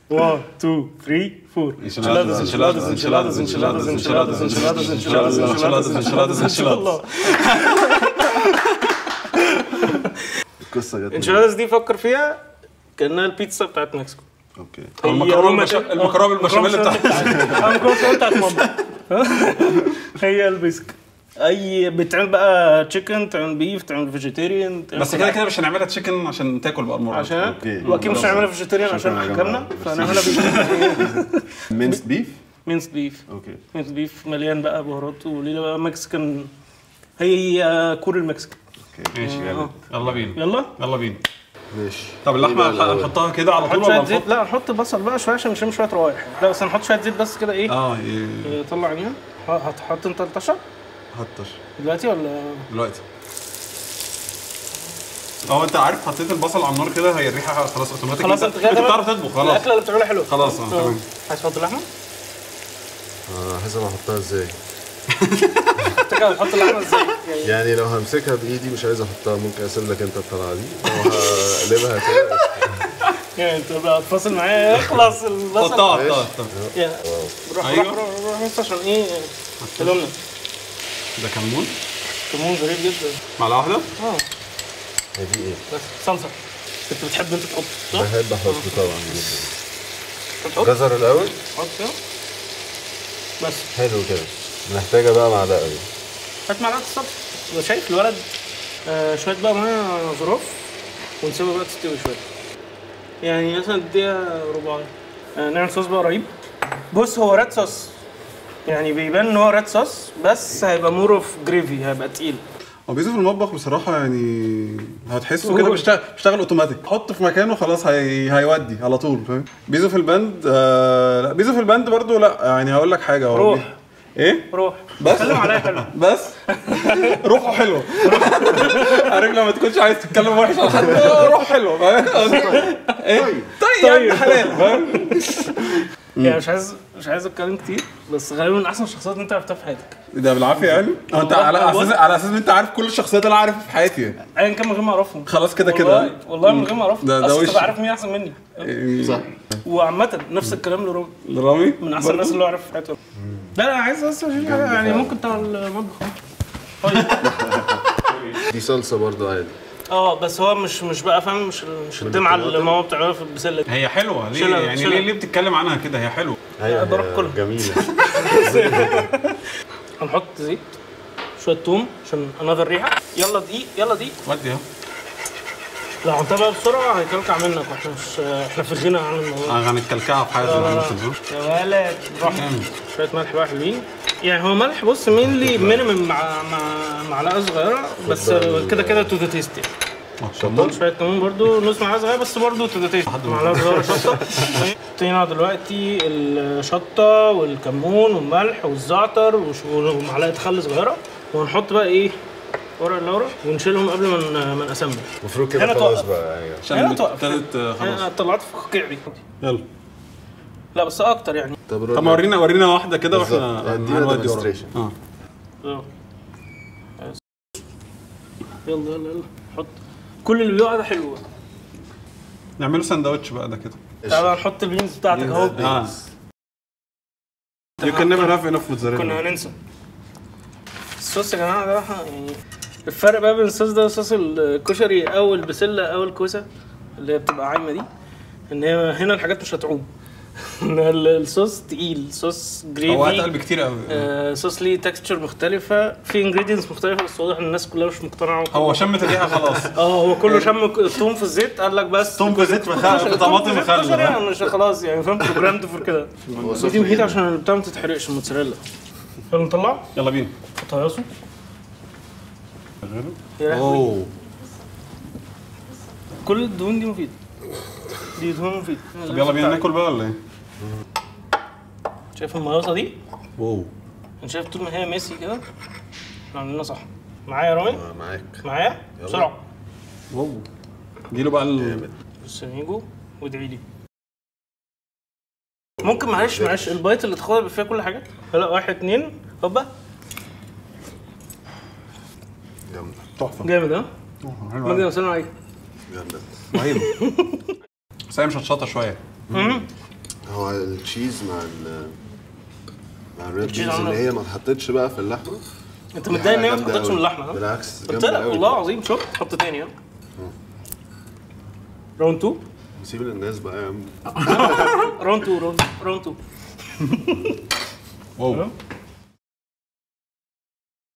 1 2 3 4 Enchiladas, enchiladas, enchiladas, enchiladas, enchiladas, enchiladas, enchiladas, enchiladas, enchiladas, ان شاء الله القصه جت الانشيلادس دي فكر فيها كانها البيتزا بتاعت مكسيكو اوكي هي المكرونه روما- بالبش- آه، المكرونه بالبشاميل المكرونة بتاعت آه، المكرونه بتاعت ماما هي البيسك اي بتعمل بقى تشيكن تعمل بيف تعمل فيجيتيريان بس كده كده مش هنعملها تشيكن عشان تاكل بقى المره عشان أوكي. واكيد مش هنعملها فيجيتيريان عشان شكراً يا حكمنا جماعة. فهنعملها بيف مينس بيف مينس بيف اوكي مينس بيف مليان بقى بهارات وليله بقى مكسيكان هي كور المكسيكان ماشي آه. يلا بينا يلا يلا بينا ماشي طب اللحمه إيه بقى الأول؟ هنحطها كده على طول نحط ولا شويه زيت نحط لا نحط بصل بقى شويه عشان نشم شويه روايح لا بس هنحط شويه زيت بس كده ايه اه إيه، طلع عينيها هتحط انت الطشه هطش دلوقتي ولا دلوقتي اه انت عارف حطيت البصل على النار كده هي الريحه خلاص اوتوماتيك خلاص انت كده انت تمام؟ بتعرف تطبخ خلاص الاكله اللي بتعملها حلوه خلاص، اه، تمام. عايز تحط اللحمه؟ آه، حسب احطها ازاي انت كده هتحط اللحمه ازاي؟ يعني يعني لو همسكها بايدي مش عايز احطها ممكن اسيب لك انت الطلعه دي لو هقلبها كده يعني انت بقى تفاصل معايا يخلص البصل حطها ماشي. حطها حطها يعني روح أيوة. روح روح روح بس عشان ايه تلومنا ده كمون كمون غريب جدا معلقه واحده اه هي دي ايه؟ بس صلصه انت بتحب انت تحط صح؟ بحب احط طبعا جدا بتحط جزر الاول حط كده بس حلو كده محتاجه بقى معلقه دي هات معلقه الصلصه يبقى شايف الولد آه شويه بقى ميه ظروف ونسيبها بقى تستوي شويه يعني مثلا اديها ربع آه نعمل صوص بقى رهيب بص هو ريد صوص يعني بيبان ان هو ريد صوص بس هيبقى مور اوف جريفي هيبقى تقيل هو بيزو في المطبخ بصراحه يعني هتحسه كده بيشتغل بيشتغل اوتوماتيك حطه في مكانه خلاص هي... هيودي على طول فاهم بيزو في البند آه... لا بيزو في البند برضو لا يعني هقول لك حاجه هو روح. بي- ايه روح بس اتكلم عليا حلو بس روحه حلوه عارف لما تكونش عايز تتكلم وحش على حد آه، روح حلوه فاهم ايه طيب يعني حلال فاهم يعني مش عايز مش عايز اتكلم كتير بس غالبا من احسن الشخصيات اللي انت عرفتها في حياتك ده بالعافيه يعني اه انت على اساس على اساس ان انت عارف كل الشخصيات اللي انا عارفها في حياتي يعني. ايا كان من غير ما اعرفهم خلاص كده والله كده والله من غير ما اعرفهم ده- ده اصل وش. تبقى عارف مين احسن مني يعني صح وعامة نفس الكلام لروبي رامي من احسن برضو؟ الناس اللي اعرف في حياتي لا لا عايز بس اشيل حاجة يعني ممكن بتاع المطبخ طيب دي صلصه برضو عادي اه بس هو مش مش بقى فاهم مش مش الدمعه اللي ماما بتعملها في البسله دي هي حلوه ليه شيلها- يعني شيلها. ليه ليه بتتكلم عنها كده هي حلوه ايوه بروح هي كلها. جميله هنحط زيت شويه توم عشان انذر ريحه يلا دقيق يلا دقيق ودي اهو لو عملتها بقى بسرعه هيكلكع منك واحنا مش احنا في غنى عن الموضوع آه، هنتكلكعها في حاجه لا، لا، لا. ممكن يا ولد روح جامد. شويه ملح بقى حلوين يعني هو ملح بص مينلي مينيمم مع مع معلقه صغيره بس كده كده تو ذا تيست يعني كمون شويه كمون برضو نص معلقه صغيره بس برضو تو ذا تيست معلقه صغيره شطه حطينا دلوقتي الشطه والكمون والملح والزعتر وش- ومعلقه خل صغيره وهنحط بقى ايه ورق اللورا ونشيلهم قبل ما ن- ما نقسمهم المفروض كده هنا خلاص توقف. بقى ايوه عشان هنا توقف. ابتدت آه، خلاص انا طلعت في القيع دي يلا لا بس اكتر يعني طب طب ورينا ورينا واحده كده بالظبط. واحنا ادينا هنودي ورا. demonstration. اه اه يلا يلا يلا حط كل اللي بيقع ده حلو بقى. نعمله سندوتش بقى ده كده تعالى نحط البينز بتاعتك اهو اه You can never have enough كنا mozzarella هننسى الصوص يا جماعه ده يعني الفرق بقى بين الصوص ده وصوص الكشري او البسله او الكوسه اللي هي بتبقى عايمه دي ان هي هنا الحاجات مش هتعوم إن ال- الصوص تقيل صوص هو اتقل جريفي بكتير قوي آه صوص ليه تكستشر مختلفه في انجريدينتس مختلفه بس واضح ان الناس كلها مش مقتنعه هو شمت الريحه خلاص اه هو كله شم الثوم في الزيت قال لك بس توم في زيت مخلل الثوم طماطم في زيت مخلل كشري ها؟ يعني مش خلاص يعني فاهم بروجرامد فور كده دي مهيت عشان البتاع ما تتحرقش الموتزاريلا يلا نطلع يلا بينا طياسه يا لهوي اوه كل الدهون دي مفيدة دي دهون مفيدة طب يلا بينا ناكل بقى ولا ايه؟ شايف المياصة دي؟ واو انت شايف طول ما هي ميسي كده احنا عاملينها صح معايا يا رامي؟ آه، معاك معايا؟ بسرعة واو اديله بقى ال... بص يا ميجو وادعي لي ممكن معلش معلش البايت اللي تاخدها يبقى فيها كل حاجة لا واحد اتنين هوبا جامده تحفه جامد ها؟ حلو مجدي أوي. وسلام عليك جامده رهيبه بس هي مشطشطه شويه مم. هو التشيز مع ال مع الريد التشيز بينز عاملة- اللي هي ما اتحطتش بقى في اللحمه انت متضايق ان هي ما جامدة اتحطتش من أوي. اللحمه ها؟ بالعكس قلت جامدة لك أوي. والله العظيم شوف حط تاني ها راوند 2 سيب للناس بقى يا عم راوند 2 راوند راوند 2 واو